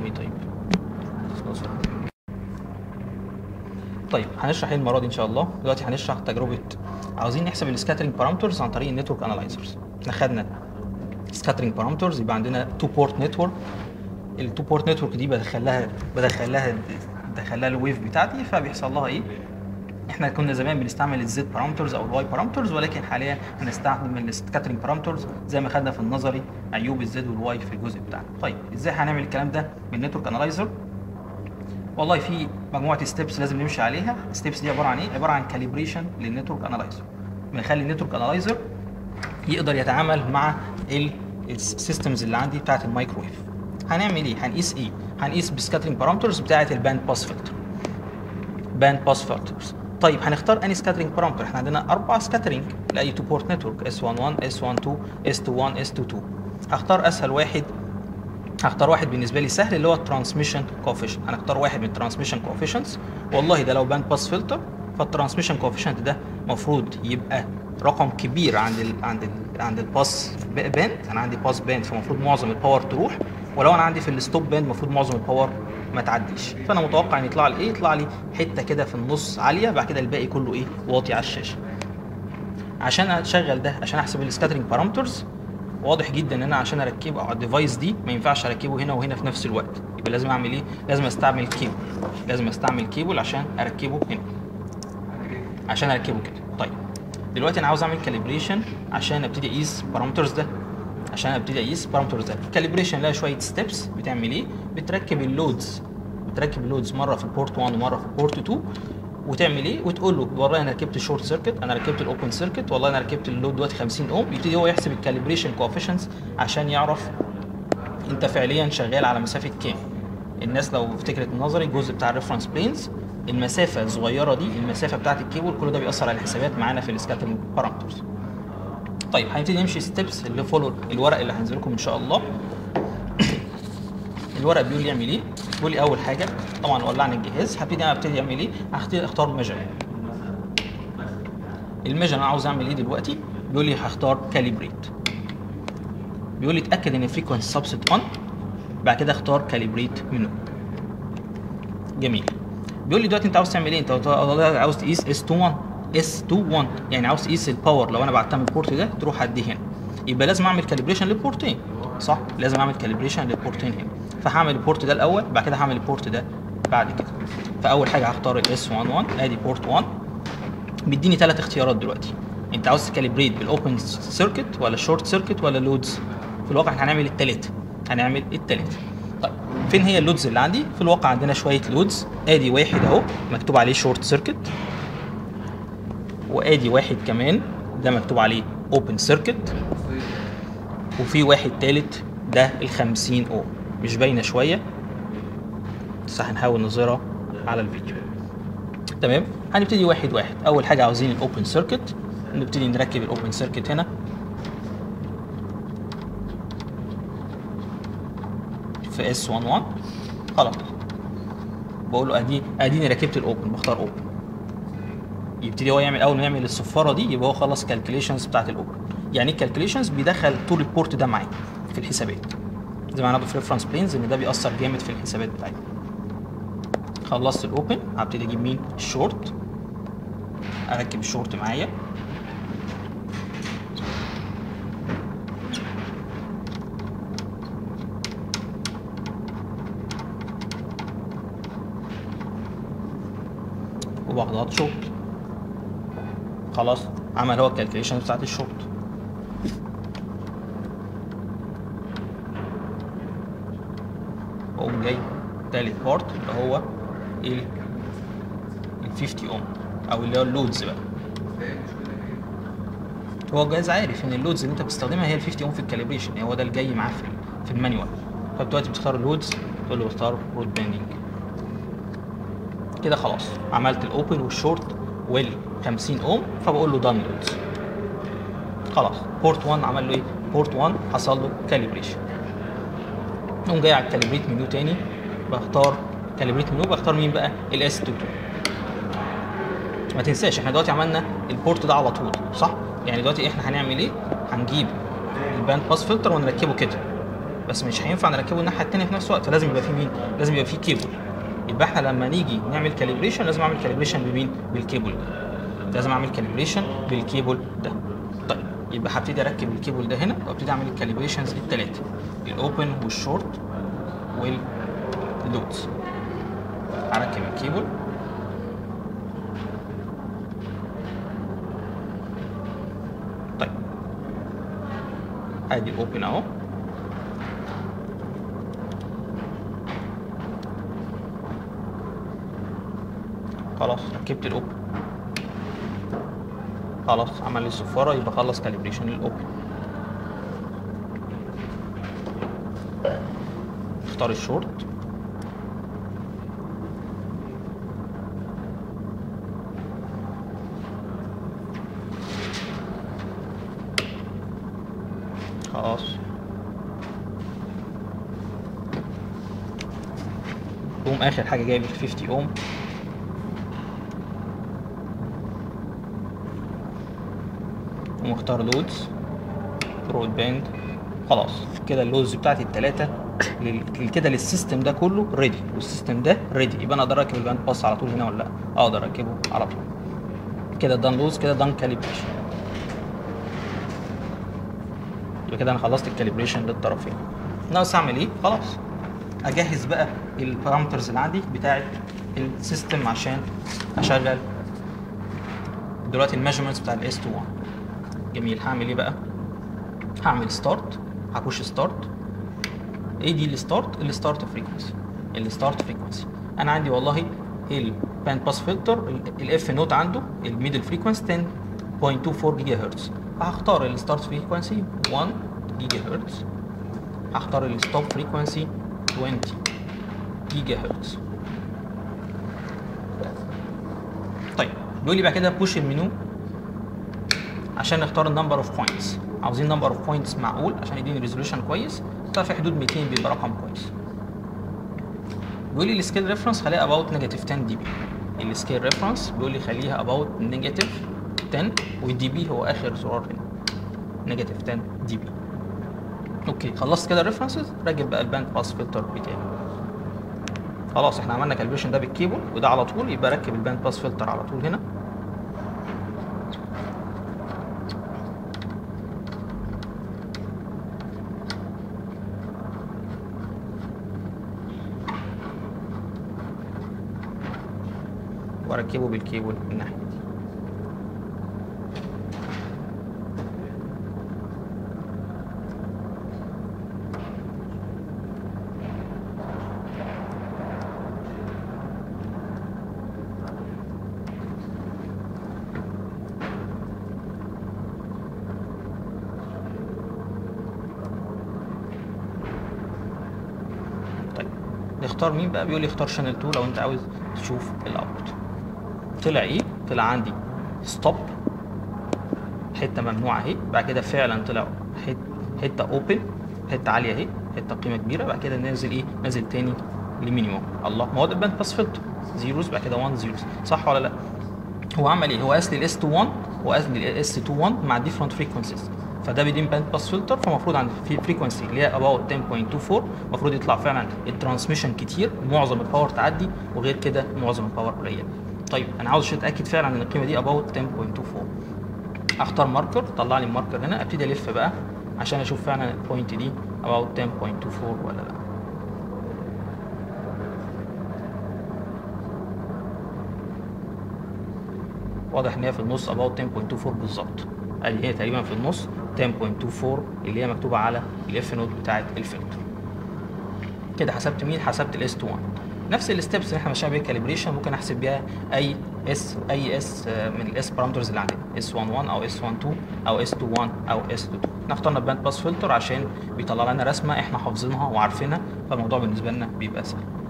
ايه طيب طيب هنشرح ايه المره دي ان شاء الله دلوقتي هنشرح تجربه عاوزين نحسب السكاترينج بارامترز عن طريق النتورك انالايزرز احنا خدنا سكاترينج بارامترز يبقى عندنا تو بورت نتورك التو بورت نتورك دي بدخل لها بدخل لها بدخل لها الويف بتاعتي فبيحصل لها ايه احنا كنا زمان بنستعمل الزد بارامترز او الواي بارامترز ولكن حاليا هنستخدم السكاترينج بارامترز زي ما خدنا في النظري عيوب الزد والواي في الجزء بتاعنا طيب ازاي هنعمل الكلام ده بالنتورك انالايزر والله في مجموعه ستيبس لازم نمشي عليها الستيبس دي عباره عن ايه عباره عن كاليبريشن للنتورك انالايزر بنخلي النتورك انالايزر يقدر يتعامل مع السيستمز اللي عندي بتاعه المايكرويف هنعمل ايه هنقيس ايه هنقيس بسكاترينج بارامترز بتاعه الباند باس فلتر باند باس فلترز طيب هنختار اني سكاترينج بارامتر احنا عندنا اربع سكاترينج لاي تو بورت نتورك اس 11 اس 12 اس 21 اس 22 هختار اسهل واحد هختار واحد بالنسبه لي سهل اللي هو الترانسميشن كوفيشنت هنختار واحد من الترانسميشن كوفيشنتس والله ده لو باند باس فلتر فالترانسميشن كوفيشنت ده المفروض يبقى رقم كبير عند ال عند ال عند الباس باند انا عندي باس باند فالمفروض معظم الباور تروح ولو انا عندي في الستوب باند المفروض معظم الباور ما تعديش فانا متوقع ان يطلع لي ايه يطلع لي حته كده في النص عاليه بعد كده الباقي كله ايه واطي على الشاشه عشان اشغل ده عشان احسب السكاترينج بارامترز واضح جدا ان انا عشان اركبه على الديفايس دي ما ينفعش اركبه هنا وهنا في نفس الوقت يبقى لازم اعمل ايه لازم استعمل كيبل لازم استعمل كيبل عشان اركبه هنا عشان اركبه كده طيب دلوقتي انا عاوز اعمل كاليبريشن عشان ابتدي اقيس بارامترز ده عشان ابتدي اقيس بارامترز ده الكاليبريشن لها شويه ستيبس بتعمل ايه بتركب اللودز بتركب اللودز مره في البورت 1 ومره في البورت 2 وتعمل ايه وتقول له والله انا ركبت الشورت سيركت انا ركبت الاوبن سيركت والله انا ركبت اللود دلوقتي 50 اوم يبتدي هو يحسب الكاليبريشن كوفيشنتس عشان يعرف انت فعليا شغال على مسافه كام الناس لو افتكرت النظري الجزء بتاع الريفرنس بلينز المسافه الصغيره دي المسافه بتاعت الكيبل كل ده بيأثر على الحسابات معانا في السكاترينج بارامترز طيب هنبتدي نمشي ستيبس اللي فولو الورق اللي هنزل لكم ان شاء الله الورق بيقول لي اعمل ايه بيقول لي اول حاجه طبعا ولعنا الجهاز هبتدي انا ابتدي اعمل ايه هختار اختار ميجر الميجر انا عاوز اعمل ايه دلوقتي بيقول لي هختار كاليبريت بيقول لي اتاكد ان الفريكونسي سبست اون بعد كده اختار كاليبريت منو جميل بيقول لي دلوقتي انت عاوز تعمل ايه انت عاوز تقيس اس 21 اس 21 يعني عاوز تقيس الباور لو انا بعتها من البورت ده تروح قد هنا يبقى لازم اعمل كاليبريشن للبورتين صح لازم اعمل كاليبريشن للبورتين هنا فهعمل البورت ده الاول بعد كده هعمل البورت ده بعد كده فاول حاجه هختار الاس 11 ادي بورت 1 بيديني ثلاث اختيارات دلوقتي انت عاوز تكاليبريت بالاوبن سيركت ولا شورت سيركت ولا لودز في الواقع احنا هنعمل الثلاثه هنعمل الثلاثه طيب فين هي اللودز اللي عندي في الواقع عندنا شويه لودز ادي واحد اهو مكتوب عليه شورت سيركت وادي واحد كمان ده مكتوب عليه اوبن سيركت وفي واحد تالت ده ال 50 اوم مش باينه شويه بس هنحاول نظهرها على الفيديو تمام هنبتدي واحد واحد اول حاجه عاوزين الاوبن سيركت نبتدي نركب الاوبن سيركت هنا في اس 11 خلاص بقول له ادي اديني ركبت الاوبن بختار اوبن يبتدي هو يعمل اول ما يعمل الصفاره دي يبقى هو خلص كالكوليشنز بتاعت الاوبن يعني ايه الكالكوليشنز بيدخل طول البورت ده معايا في الحسابات زي ما هناخده في ريفرنس بلينز ان ده بيأثر جامد في الحسابات بتاعتي خلصت الاوبن هبتدي اجيب مين الشورت اركب الشورت معايا وبضغط شورت خلاص عمل هو الكالكوليشن بتاعت الشورت اقوم جاي تالت بارت اللي هو ال ال 50 اوم او اللي هو اللودز بقى هو الجهاز عارف ان اللودز اللي انت بتستخدمها هي ال 50 اوم في الكاليبريشن هو ده اللي جاي معاه في في المانيوال فدلوقتي بتختار اللودز تقول له اختار رود باندنج كده خلاص عملت الاوبن والشورت وال 50 اوم فبقول له دان لودز خلاص بورت 1 عمل له ايه بورت 1 حصل له كاليبريشن اقوم جاي على الكاليبريت منيو تاني بختار كاليبريت منيو بختار مين بقى الاس 22 ما تنساش احنا دلوقتي عملنا البورت ده على طول صح يعني دلوقتي احنا هنعمل ايه هنجيب الباند باس فلتر ونركبه كده بس مش هينفع نركبه الناحيه الثانيه في نفس الوقت فلازم يبقى في مين لازم يبقى في كيبل يبقى احنا لما نيجي نعمل كاليبريشن لازم اعمل كاليبريشن بمين بالكيبل ده لازم اعمل كاليبريشن بالكيبل ده طيب يبقى هبتدي اركب الكيبل ده هنا وابتدي اعمل الكاليبريشنز الثلاثه الاوبن والشورت واللودز هركب الكيبل طيب ادي الاوبن اهو خلاص ركبت الاوبن خلاص عمل لي الصفاره يبقى خلص كاليبريشن للاوبن اختار الشورت خلاص اوم اخر حاجه جايب ال 50 اوم ومختار لودز برود باند خلاص كده اللودز بتاعتي الثلاثه كده للسيستم ده كله ريدي والسيستم ده ريدي يبقى انا اقدر اركب الباند باس على طول هنا ولا لا اقدر اركبه على طول كده دان لودز كده دان كاليبريشن يبقى كده انا خلصت الكاليبريشن للطرفين ناقص اعمل ايه خلاص اجهز بقى البارامترز اللي عندي بتاعه السيستم عشان اشغل دلوقتي الميجرمنتس بتاع الاس 2 1 جميل هعمل ايه بقى هعمل ستارت هخش ستارت ايه دي الستارت الستارت فريكونسي الستارت فريكونسي انا عندي والله الباند باس فلتر الاف نوت عنده الميدل فريكونسي 10.24 جيجا هرتز فهختار الستارت فريكونسي 1 جيجا هرتز هختار الستوب فريكونسي 20 جيجا هرتز طيب بيقول لي بعد كده بوش المنيو عشان نختار النمبر اوف بوينتس عاوزين نمبر اوف بوينتس معقول عشان يديني ريزولوشن كويس ففي حدود 200 بيبقى رقم كويس بيقول لي السكيل ريفرنس خليها اباوت نيجاتيف 10 دي بي السكيل ريفرنس بيقول لي خليها اباوت نيجاتيف 10 والدي بي هو اخر زرار هنا نيجاتيف 10 دي بي اوكي خلصت كده الريفرنسز راجل بقى الباند باس فلتر بتاعي خلاص احنا عملنا كالبريشن ده بالكيبل وده على طول يبقى ركب الباند باس فلتر على طول هنا واركبه بالكيبل من الناحيه دي طيب نختار مين بقى بيقول لي اختار شانل 2 لو انت عاوز تشوف الاوتبوت طلع ايه طلع عندي ستوب حته ممنوعه اهي بعد كده فعلا طلع حته حته اوبن حته عاليه اهي حته قيمه كبيره بعد كده نازل ايه نازل تاني لمينيموم الله ما هو ده الباند باس فلتر زيروز بعد كده 1 زيروز صح ولا لا هو عمل ايه هو قاس لي الاس 2 1 وقاس لي الاس 2 1 مع ديفرنت فريكونسيز فده بيدين باند باس فلتر فالمفروض عند في فريكونسي اللي هي اباوت 10.24 المفروض يطلع فعلا الترانسميشن كتير معظم الباور تعدي وغير كده معظم الباور قليل طيب انا عاوز عشان اتاكد فعلا ان القيمه دي اباوت 10.24 اختار ماركر طلع لي الماركر هنا ابتدي الف بقى عشان اشوف فعلا البوينت دي اباوت 10.24 ولا لا واضح ان هي في النص اباوت 10.24 بالظبط ادي هي تقريبا في النص 10.24 اللي هي مكتوبه على الاف نوت بتاعت الفلتر كده حسبت مين حسبت الاس 2 نفس الستبس اللي احنا ماشيين بيها كاليبريشن ممكن احسب بيها اي اس اي اس من الاس بارامترز اللي عندنا اس 11 او اس 12 او اس 21 او اس 22 احنا اخترنا الباند باس فلتر عشان بيطلع لنا رسمه احنا حافظينها وعارفينها فالموضوع بالنسبه لنا بيبقى سهل